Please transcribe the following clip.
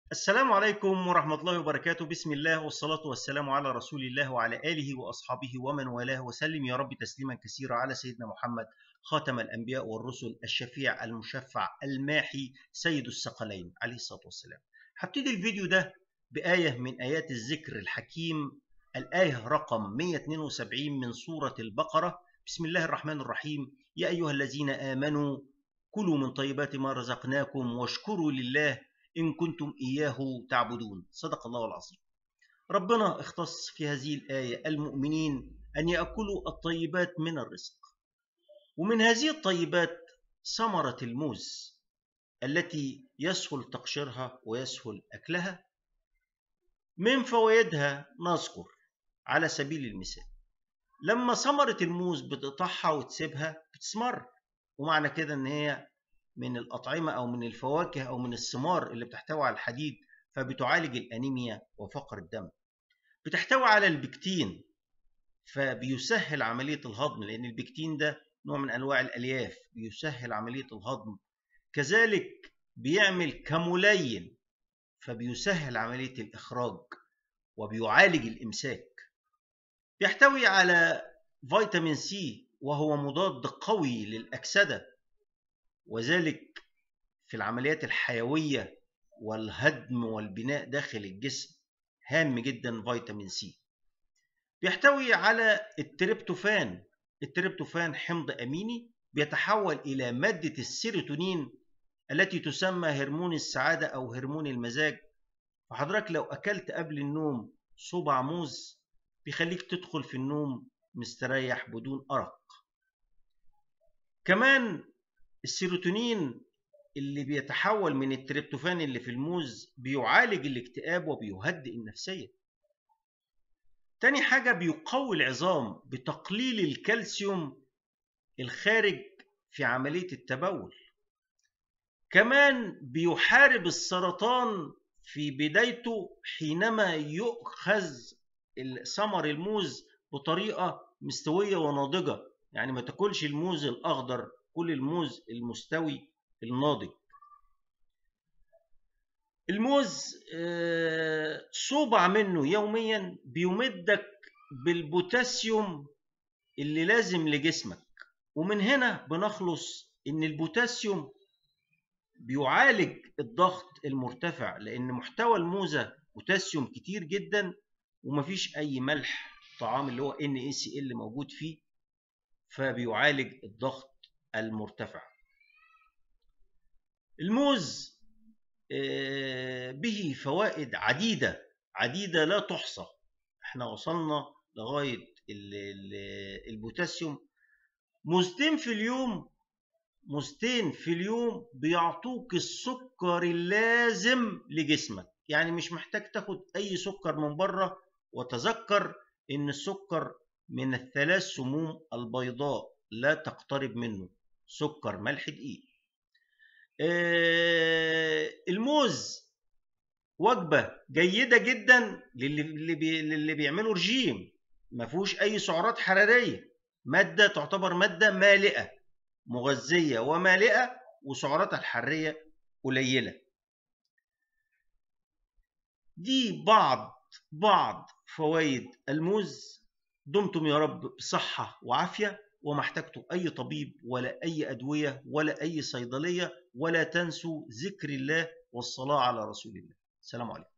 السلام عليكم ورحمة الله وبركاته بسم الله والصلاة والسلام على رسول الله وعلى آله وأصحابه ومن والاه وسلم يا رب تسليما كثيرا على سيدنا محمد خاتم الأنبياء والرسل الشفيع المشفع الماحي سيد الثقلين عليه الصلاة والسلام هبتدي الفيديو ده بآية من آيات الذكر الحكيم الآية رقم 172 من سورة البقرة بسم الله الرحمن الرحيم يا أيها الذين آمنوا كلوا من طيبات ما رزقناكم واشكروا لله إن كنتم إياه تعبدون صدق الله العظيم ربنا اختص في هذه الآية المؤمنين أن يأكلوا الطيبات من الرزق ومن هذه الطيبات ثمرة الموز التي يسهل تقشيرها ويسهل أكلها من فوائدها نذكر على سبيل المثال لما ثمرة الموز بتقطعها وتسيبها بتسمر ومعنى كده ان هي من الأطعمة أو من الفواكه أو من الثمار اللي بتحتوي على الحديد فبتعالج الأنيميا وفقر الدم بتحتوي على البكتين فبيسهل عملية الهضم لأن البكتين ده نوع من أنواع الألياف بيسهل عملية الهضم كذلك بيعمل كمولين فبيسهل عملية الإخراج وبيعالج الإمساك بيحتوي على فيتامين سي وهو مضاد قوي للأكسدة وذلك في العمليات الحيوية والهدم والبناء داخل الجسم هام جدا فيتامين سي بيحتوي على التريبتوفان التريبتوفان حمض أميني بيتحول إلى مادة السيروتونين التي تسمى هرمون السعادة أو هرمون المزاج فحضرتك لو أكلت قبل النوم صبع موز بيخليك تدخل في النوم مستريح بدون أرق كمان السيروتونين اللي بيتحول من التريبتوفان اللي في الموز بيعالج الاكتئاب وبيهدئ النفسية تاني حاجة بيقوي العظام بتقليل الكالسيوم الخارج في عملية التبول كمان بيحارب السرطان في بدايته حينما يؤخذ ثمر الموز بطريقة مستوية وناضجة يعني ما تاكلش الموز الأخضر كل الموز المستوي الناضج الموز صوبع منه يوميا بيمدك بالبوتاسيوم اللي لازم لجسمك ومن هنا بنخلص ان البوتاسيوم بيعالج الضغط المرتفع لان محتوى الموزه بوتاسيوم كتير جدا ومفيش اي ملح طعام اللي هو NaCl موجود فيه فبيعالج الضغط المرتفع الموز به فوائد عديدة عديدة لا تحصى احنا وصلنا لغاية البوتاسيوم موزتين في اليوم موزتين في اليوم بيعطوك السكر اللازم لجسمك يعني مش محتاج تاخد اي سكر من بره وتذكر ان السكر من الثلاث سموم البيضاء لا تقترب منه سكر ملح دقيق آه الموز وجبة جيدة جدا للي, بي للي بيعملوا رجيم ما فيهوش أي سعرات حرارية مادة تعتبر مادة مالئة مغذية ومالئة وسعراتها الحرارية قليلة دي بعض بعض فوائد الموز دمتم يا رب بصحة وعافية وما احتجتوا أي طبيب ولا أي أدوية ولا أي صيدلية ولا تنسوا ذكر الله والصلاة على رسول الله السلام عليكم